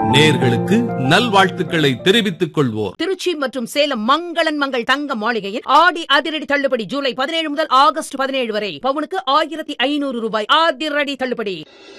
நேர்களுக்கு நல்வாழ்த்துக்களை தெரிவித்துக் கொள்வோர் திருச்சி மற்றும் சேலம் மங்களன் மங்கள் தங்க மாளிகையில் ஆடி அதிரடி தள்ளுபடி ஜூலை பதினேழு முதல் ஆகஸ்ட் பதினேழு வரை பவுனுக்கு ஆயிரத்தி ஐநூறு ரூபாய் அதிரடி தள்ளுபடி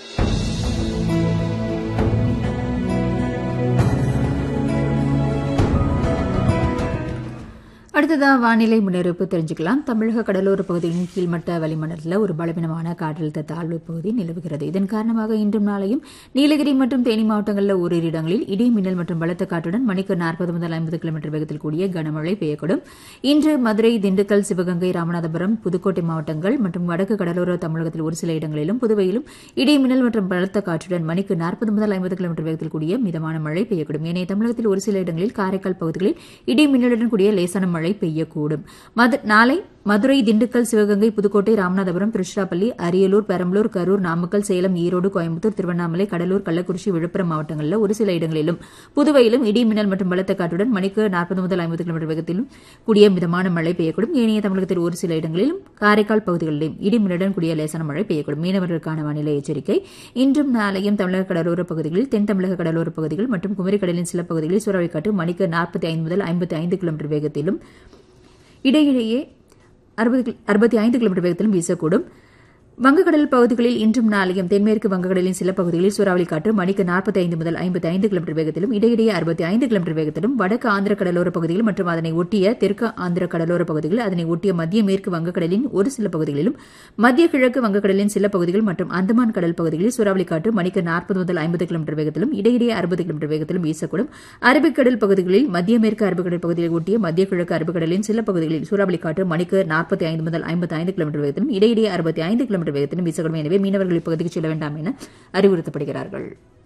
அடுத்ததா வானிலை முன்னறிவிப்பு தெரிஞ்சுக்கலாம் தமிழக கடலோர பகுதியின் கீழ்மட்ட வளிமண்டலத்தில் ஒரு பலவீனமான காற்றழுத்த தாழ்வு பகுதி நிலவுகிறது இதன் காரணமாக இன்றும் நாளையும் நீலகிரி மற்றும் தேனி மாவட்டங்களில் ஓரிரு இடங்களில் இடி மின்னல் மற்றும் பலத்த காற்றுடன் மணிக்கு நாற்பது முதல் ஐம்பது கிலோமீட்டர் வேகத்தில் கூடிய கனமழை பெய்யக்கூடும் இன்று மதுரை திண்டுக்கல் சிவகங்கை ராமநாதபுரம் புதுக்கோட்டை மாவட்டங்கள் மற்றும் வடக்கு கடலோர தமிழகத்தில் ஒரு சில இடங்களிலும் புதுவையிலும் இடி மின்னல் மற்றும் பலத்த காற்றுடன் மணிக்கு நாற்பது முதல் ஐம்பது கிலோமீட்டர் வேகத்தில் கூடிய மிதமான மழை பெய்யக்கூடும் ஏனைய தமிழகத்தில் ஒரு சில இடங்களில் காரைக்கால் பகுதிகளில் இடி மின்னலுடன் கூடிய லேசான மழை பெய்யக்கூடும் மது- நாளை மதுரை திண்டுக்கல் சிவகங்கை புதுக்கோட்டை ராமநாதபுரம் திருச்சிராப்பள்ளி அரியலூர் பெரம்பலூர் கரூர் நாமக்கல் சேலம் ஈரோடு கோயம்புத்தூர் திருவண்ணாமலை கடலூர் கள்ளக்குறிச்சி விழுப்புரம் மாவட்டங்களில் ஒரு சில இடங்களிலும் புதுவையிலும் இடி மின்னல் மற்றும் பலத்த காற்றுடன் மணிக்கு நாற்பது முதல் ஐம்பது கிலோமீட்டர் வேகத்திலும் கூடிய மிதமான மழை பெய்யக்கூடும் ஏனைய தமிழகத்தில் ஒரு சில இடங்களிலும் காரைக்கால் பகுதிகளிலும் இடி மின்னலுடன் கூடிய லேசான மழை பெய்யக்கூடும் மீனவர்களுக்கான வானிலை எச்சரிக்கை இன்றும் நாளையும் தமிழக கடலோர பகுதிகளில் தென் தமிழக கடலோர பகுதிகள் மற்றும் குமரிக்கடலின் சில பகுதிகளில் சூறாவளி காற்று மணிக்கு நாற்பத்தி ஐந்து முதல் ஐம்பத்தி ஐந்து கிலோமீட்டர் வேகத்திலும் இடையிடையே அறுபது அறுபத்தி ஐந்து கிலோமீட்டர் வேகத்திலும் வீசக்கூடும் வங்கக்கடல் பகுதிகளில் இன்றும் நாளையும் தென்மேற்கு வங்கக்கடலின் சில பகுதிகளில் சூறாவளி காற்று மணிக்கு நாற்பத்தி ஐந்து முதல் ஐம்பத்தி ஐந்து கிலோமீட்டர் வேகத்திலும் இடையிடையே அறுபத்தி ஐந்து கிலோமீட்டர் வேகத்திலும் வடக்கு ஆந்திர கடலோர பகுதிகள் மற்றும் அதனை ஒட்டிய தெற்கு ஆந்திர கடலோர பகுதிகள் அதனை ஒட்டிய மத்திய மேற்கு வங்கக்கடலின் ஒரு சில பகுதிகளிலும் மத்திய கிழக்கு வங்கக்கடலின் சில பகுதிகள் மற்றும் அந்தமான் கடல் பகுதிகளில் சூறாவளி காற்று மணிக்கு நாற்பது முதல் ஐம்பது கிலோமீட்டர் வேகத்திலும் இடையிடையே அறுபது கிலோமீட்டர் வேகத்திலும் வீசக்கூடும் அரபிக்கடல் பகுதிகளில் மத்திய மேற்கு அரபிக்கடல் பகுதியை ஒட்டிய மத்திய கிழக்கு அரபிக்கடலின் சில பகுதிகளில் சூறாவளி காற்று மணிக்கு நாற்பத்தி ஐந்து முதல் ஐம்பத்தி ஐந்து கிலோமீட்டர் வேகத்திலும் இடையிடையே அறுபத்தி ஐந்து கிலோமீட்டர் வேகத்திலும் வீசக்கூடும் எனவே மீனவர்கள் இப்பகுதிக்கு செல்ல வேண்டாம் என அறிவுறுத்தப்படுகிறார்கள்